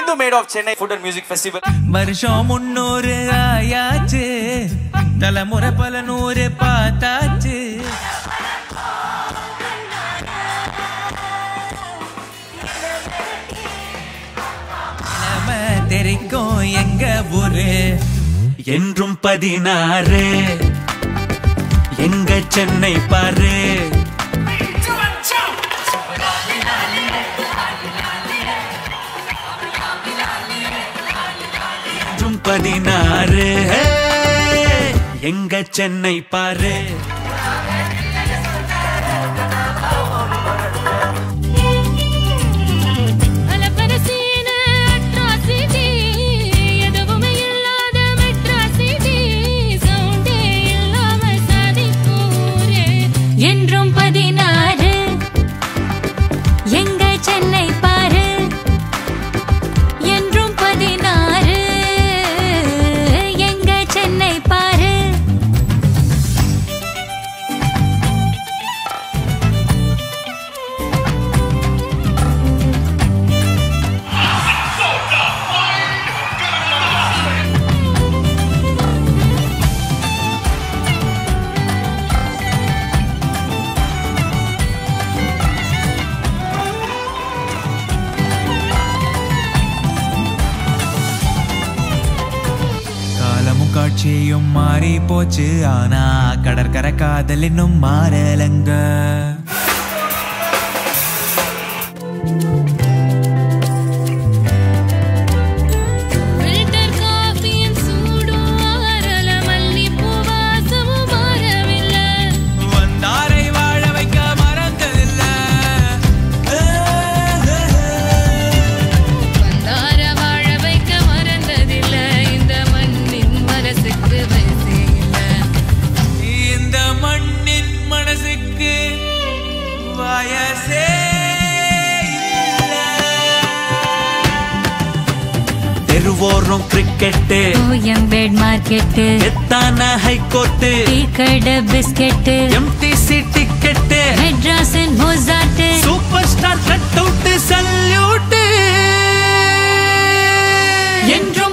Welcome to made of Chennai food and music festival வருஷம் முன்னூறு ஆயாச்சு தலைமுறை பல நூறு பார்த்தாச்சு நம்ம தெரிக்கும் எங்க ஊரு என்றும் பதினாறு எங்க சென்னை பாரு என்றும் பதினாறு ஹே! எங்க சென்னை பாரு அலப்பரசீன atrocity, எதுவுமே இல்லாத metrocity, sound ஏ இல்லாம சாதிக்கூறு. என்றும் பதினாறு எங்க சென்னை பாரு என்றும் பதினாறு எங்க சென்னை பாரு காலமும் காட்சியும் மாறி போச்சு ஆனா கடற்கரை காதல் இன்னும் மாறலங்க ஃபில்டர் காஃபியின் சூடும் ஆறல மல்லிப்பூ வாசமும் மாறவில்லை வந்தாரை வாழ வைக்க மறந்ததில்ல வந்தார வாழ வைக்க மறந்ததில்லை இந்த மண்ணின் மனசுக்கு வயசே இல்லை இந்த மண்ணின் மனசுக்கு வயசே இல்ல. தெருவோரம் கிரிக்கெட்டு கோயம்பேட் மார்க்கெட்டு எத்தான ஹைகோர்ட்டு டீ கடை பிஸ்கெட்டு எம்டிசி டிக்கெட்டு மெட்ராஸின் மொசாட்டு super star cut out salute என்றும்